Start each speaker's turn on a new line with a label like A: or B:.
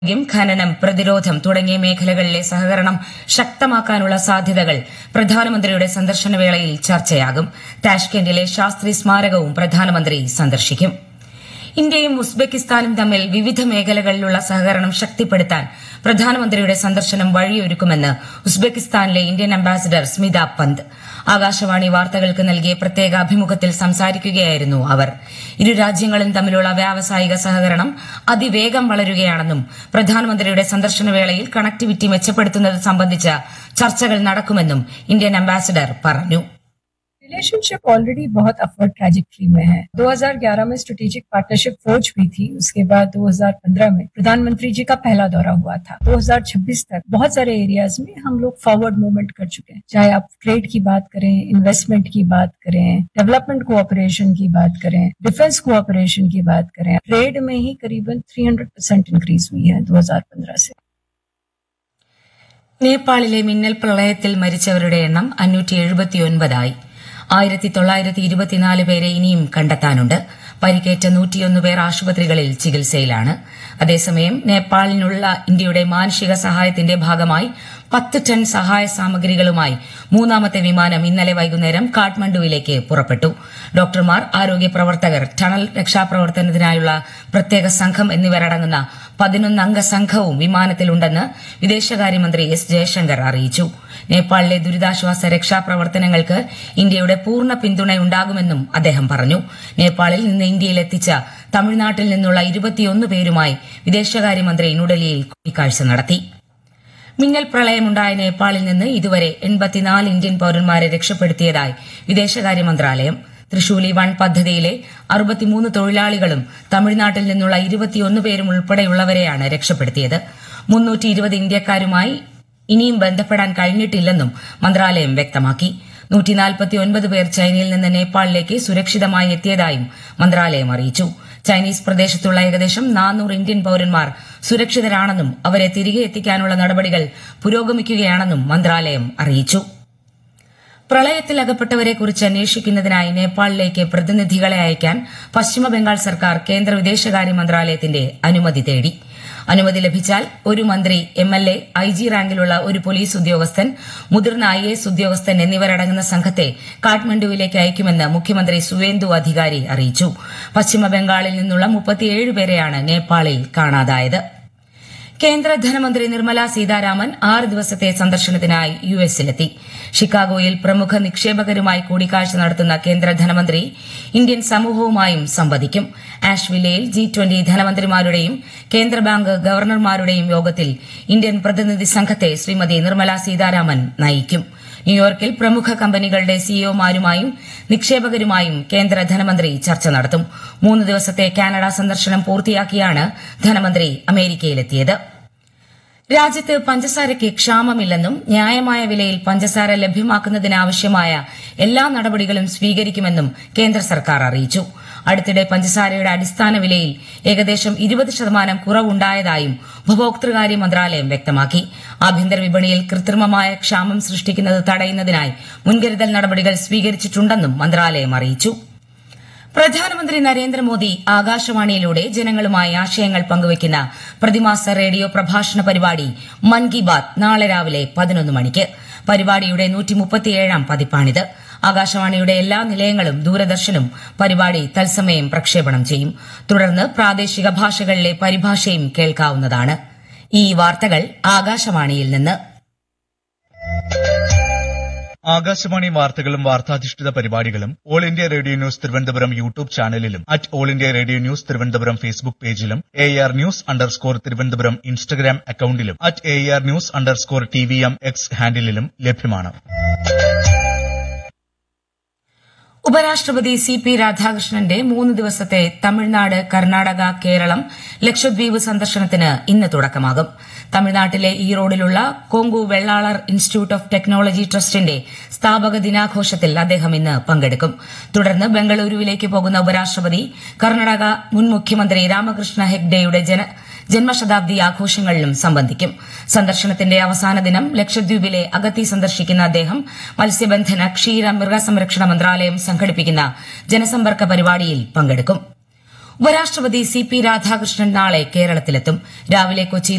A: ആരോഗ്യം ഖനനം പ്രതിരോധം തുടങ്ങിയ മേഖലകളിലെ സഹകരണം ശക്തമാക്കാനുള്ള സാധ്യതകൾ പ്രധാനമന്ത്രിയുടെ സന്ദർശന വേളയിൽ ചർച്ചയാകും താഷ്കെന്റിലെ ശാസ്ത്രി സ്മാരകവും പ്രധാനമന്ത്രി സന്ദർശിക്കും ഇന്ത്യയും ഉസ്ബെക്കിസ്ഥാനും തമ്മിൽ വിവിധ മേഖലകളിലുള്ള സഹകരണം ശക്തിപ്പെടുത്താൻ പ്രധാനമന്ത്രിയുടെ സന്ദർശനം വഴിയൊരുക്കുമെന്ന് ഉസ്ബെക്കിസ്ഥാനിലെ ഇന്ത്യൻ അംബാസിഡർ സ്മിത പന്ത് ആകാശവാണി വാർത്തകൾക്ക് നൽകിയ പ്രത്യേക അഭിമുഖത്തിൽ സംസാരിക്കുകയായിരുന്നു അവർ ഇരു രാജ്യങ്ങളും തമ്മിലുള്ള വ്യാവസായിക സഹകരണം അതിവേഗം വളരുകയാണെന്നും പ്രധാനമന്ത്രിയുടെ സന്ദർശന വേളയിൽ കണക്ടിവിറ്റി മെച്ചപ്പെടുത്തുന്നത് സംബന്ധിച്ച ചർച്ചകൾ നടക്കുമെന്നും ഇന്ത്യൻ അംബാസിഡർ പറഞ്ഞു
B: रिलेशनशिप ऑलरेडी बहुत अपवर्ड ट्रैजेक्टरी में है 2011 में स्ट्रेटेजिक पार्टनरशिप फौज हुई थी उसके बाद 2015 में प्रधानमंत्री जी का पहला दौरा हुआ था 2026 तक बहुत सारे एरियाज में हम लोग फॉरवर्ड मूवमेंट कर चुके हैं चाहे आप ट्रेड की बात करें इन्वेस्टमेंट की बात करें डेवलपमेंट कोऑपरेशन की बात करें डिफेंस कोऑपरेशन की बात करें ट्रेड में ही करीबन 300 परसेंट इंक्रीज हुई है 2015 से
A: നേപ്പാളിലെ മിന്നൽ പ്രളയത്തിൽ മരിച്ചവരുടെ എണ്ണം അഞ്ഞൂറ്റി എഴുപത്തിയൊൻപതായി ആയിരത്തി തൊള്ളായിരത്തി ഇരുപത്തിനാല് പേരെ ഇനിയും കണ്ടെത്താനുണ്ട് പരിക്കേറ്റ നൂറ്റിയൊന്ന് പേർ ആശുപത്രികളിൽ ചികിത്സയിലാണ് അതേസമയം നേപ്പാളിനുള്ള ഇന്ത്യയുടെ മാനുഷിക സഹായത്തിന്റെ ഭാഗമായി പത്ത് ടൺ സഹായ സാമഗ്രികളുമായി മൂന്നാമത്തെ വിമാനം ഇന്നലെ വൈകുന്നേരം കാഠ്മണ്ഡുവിലേക്ക് പുറപ്പെട്ടു ഡോക്ടർമാർ ആരോഗ്യ പ്രവർത്തകർ ടണൽ രക്ഷാപ്രവർത്തനത്തിനായുള്ള പ്രത്യേക സംഘം എന്നിവരടങ്ങുന്ന പതിനൊന്നംഗ സംഘവും വിമാനത്തിലുണ്ടെന്ന് വിദേശകാര്യമന്ത്രി എസ് ജയശങ്കർ അറിയിച്ചു നേപ്പാളിലെ ദുരിതാശ്വാസ രക്ഷാപ്രവർത്തനങ്ങൾക്ക് ഇന്ത്യയുടെ പൂർണ്ണ പിന്തുണയുണ്ടാകുമെന്നും അദ്ദേഹം പറഞ്ഞു നേപ്പാളിൽ നിന്ന് ഇന്ത്യയിലെത്തിച്ച തമിഴ്നാട്ടിൽ നിന്നുള്ള ഇരുപത്തിയൊന്ന് പേരുമായി വിദേശകാര്യമന്ത്രി ന്യൂഡൽഹിയിൽ കൂടിക്കാഴ്ച നടത്തി മിന്നൽ പ്രളയമുണ്ടായ നേപ്പാളിൽ നിന്ന് ഇതുവരെ എൺപത്തിനാല് ഇന്ത്യൻ പൌരന്മാരെ രക്ഷപ്പെടുത്തിയതായി വിദേശകാര്യ മന്ത്രാലയം തൃശൂലി വൺ പദ്ധതിയിലെ അറുപത്തിമൂന്ന് തൊഴിലാളികളും തമിഴ്നാട്ടിൽ നിന്നുള്ള ഇരുപത്തിയൊന്ന് പേരും ഉൾപ്പെടെയുള്ളവരെയാണ് രക്ഷപ്പെടുത്തിയത് മുന്നൂറ്റി ഇരുപത് ഇന്ത്യക്കാരുമായി ഇനിയും ബന്ധപ്പെടാൻ കഴിഞ്ഞിട്ടില്ലെന്നും മന്ത്രാലയം വ്യക്തമാക്കി നൂറ്റിനാൽപ്പത്തിയൊൻപത് പേർ ചൈനയിൽ നിന്ന് നേപ്പാളിലേക്ക് സുരക്ഷിതമായി എത്തിയതായും മന്ത്രാലയം അറിയിച്ചു ചൈനീസ് പ്രദേശത്തുള്ള ഏകദേശം നാനൂറ് ഇന്ത്യൻ പൌരന്മാർ സുരക്ഷിതരാണെന്നും അവരെ തിരികെ എത്തിക്കാനുള്ള നടപടികൾ പുരോഗമിക്കുകയാണെന്നും മന്ത്രാലയം അറിയിച്ചു പ്രളയത്തിൽ അകപ്പെട്ടവരെ കുറിച്ച് അന്വേഷിക്കുന്നതിനായി നേപ്പാളിലേക്ക് പ്രതിനിധികളെ അയക്കാൻ പശ്ചിമബംഗാൾ സർക്കാർ കേന്ദ്ര വിദേശകാര്യ മന്ത്രാലയത്തിന്റെ അനുമതി തേടി അനുമതി ലഭിച്ചാൽ ഒരു മന്ത്രി M L A I G റാങ്കിലുള്ള ഒരു പോലീസ് ഉദ്യോഗസ്ഥൻ മുതിർന്ന ഐ എസ് ഉദ്യോഗസ്ഥൻ എന്നിവരടങ്ങുന്ന സംഘത്തെ കാഠ്മണ്ഡുവിലേക്ക് അയക്കുമെന്ന് മുഖ്യമന്ത്രി സുവേന്ദു അധികാരി അറിയിച്ചു പശ്ചിമബംഗാളിൽ നിന്നുള്ള മുപ്പത്തിയേഴ് പേരെയാണ് നേപ്പാളിൽ കാണാതായത് കേന്ദ്ര ധനമന്ത്രി നിർമ്മല സീതാരാമൻ ആറ് ദിവസത്തെ സന്ദർശനത്തിനായി യു എസിലെത്തി ഷിക്കാഗോയിൽ പ്രമുഖ നിക്ഷേപകരുമായി കൂടിക്കാഴ്ച നടത്തുന്ന കേന്ദ്ര ധനമന്ത്രി ഇന്ത്യൻ സമൂഹവുമായും സംവദിക്കും ആഷ്വില്ലയിൽ ജി ട്വന്റി ധനമന്ത്രിമാരുടെയും കേന്ദ്ര ബാങ്ക് ഗവർണർമാരുടെയും യോഗത്തിൽ ഇന്ത്യൻ പ്രതിനിധി സംഘത്തെ ശ്രീമതി നിർമ്മല സീതാരാമൻ നയിക്കും ന്യൂയോർക്കിൽ പ്രമുഖ കമ്പനികളുടെ സിഇഒമാരുമായും നിക്ഷേപകരുമായും കേന്ദ്ര ധനമന്ത്രി ചർച്ച നടത്തും മൂന്ന് ദിവസത്തെ കാനഡ സന്ദർശനം പൂർത്തിയാക്കിയാണ് ധനമന്ത്രി അമേരിക്കയിലെത്തിയത് രാജ്യത്ത് പഞ്ചസാരയ്ക്ക് ക്ഷാമമില്ലെന്നും ന്യായമായ വിലയിൽ പഞ്ചസാര ലഭ്യമാക്കുന്നതിനാവശ്യമായ എല്ലാ നടപടികളും സ്വീകരിക്കുമെന്നും കേന്ദ്ര സർക്കാർ അറിയിച്ചു അടുത്തിടെ പഞ്ചസാരയുടെ അടിസ്ഥാന വിലയിൽ ഏകദേശം ഇരുപത് ശതമാനം കുറവുണ്ടായതായും ഉപഭോക്തൃകാര്യ മന്ത്രാലയം വ്യക്തമാക്കി ആഭ്യന്തര വിപണിയിൽ കൃത്രിമമായ ക്ഷാമം സൃഷ്ടിക്കുന്നത് തടയുന്നതിനായി മുൻകരുതൽ നടപടികൾ സ്വീകരിച്ചിട്ടുണ്ടെന്നും മന്ത്രാലയം അറിയിച്ചു പ്രധാനമന്ത്രി നരേന്ദ്രമോദി ആകാശവാണിയിലൂടെ ജനങ്ങളുമായി ആശയങ്ങൾ പങ്കുവയ്ക്കുന്ന പ്രതിമാസ റേഡിയോ പ്രഭാഷണ പരിപാടി മൻ കി ബാത് നാളെ രാവിലെ പതിനൊന്ന് മണിക്ക് പരിപാടിയുടെ നൂറ്റിമുപ്പത്തിയേഴാം പതിപ്പാണിത് ആകാശവാണിയുടെ എല്ലാ നിലയങ്ങളും ദൂരദർശനും പരിപാടി തത്സമയം പ്രക്ഷേപണം ചെയ്യും തുടർന്ന് പ്രാദേശിക ഭാഷകളിലെ പരിഭാഷയും കേൾക്കാവുന്നതാണ് ഈ വാർത്തകൾ ആകാശവാണിയിൽ നിന്ന്
C: ആകാശവാണി വാർത്തകളും വാർത്താധിഷ്ഠിത പരിപാടികളും All India Radio news Thiruvananthapuram YouTube ചാനലിലും at All India Radio news Thiruvananthapuram Facebook പേജിലും A R news underscore Thiruvananthapuram Instagram അക്കൌണ്ടിലും at A R news underscore T V M X ഹാൻഡിലും ലഭ്യമാണ്
A: ഉപരാഷ്ട്രപതി സി പി രാധാകൃഷ്ണന്റെ മൂന്ന് ദിവസത്തെ തമിഴ്നാട് കർണാടക കേരളം ലക്ഷദ്വീപ് സന്ദർശനത്തിന് ഇന്ന് തുടക്കമാകും തമിഴ്നാട്ടിലെ ഈറോഡിലുള്ള Kongu Vellalar institute of technology ട്രസ്റ്റിന്റെ സ്ഥാപക ദിനാഘോഷത്തിൽ അദ്ദേഹം ഇന്ന് പങ്കെടുക്കും തുടർന്ന് ബംഗളൂരുവിലേക്ക് പോകുന്ന ഉപരാഷ്ട്രപതി കർണാടക മുൻ മുഖ്യമന്ത്രി രാമകൃഷ്ണ ഹെഗ്ഡെയുടെ ജന ജന്മശതാബ്ദി ആഘോഷങ്ങളിലും സംബന്ധിക്കും സന്ദർശനത്തിന്റെ അവസാന ദിനം ലക്ഷദ്വീപിലെ അഗത്തി സന്ദർശിക്കുന്ന അദ്ദേഹം മത്സ്യബന്ധന ക്ഷീര മൃഗസംരക്ഷണ മന്ത്രാലയം സംഘടിപ്പിക്കുന്ന ജനസമ്പർക്ക പരിപാടിയിൽ പങ്കെടുക്കും ഉപരാഷ്ട്രപതി സി പി രാധാകൃഷ്ണൻ നാളെ കേരളത്തിലെത്തും രാവിലെ കൊച്ചിയിൽ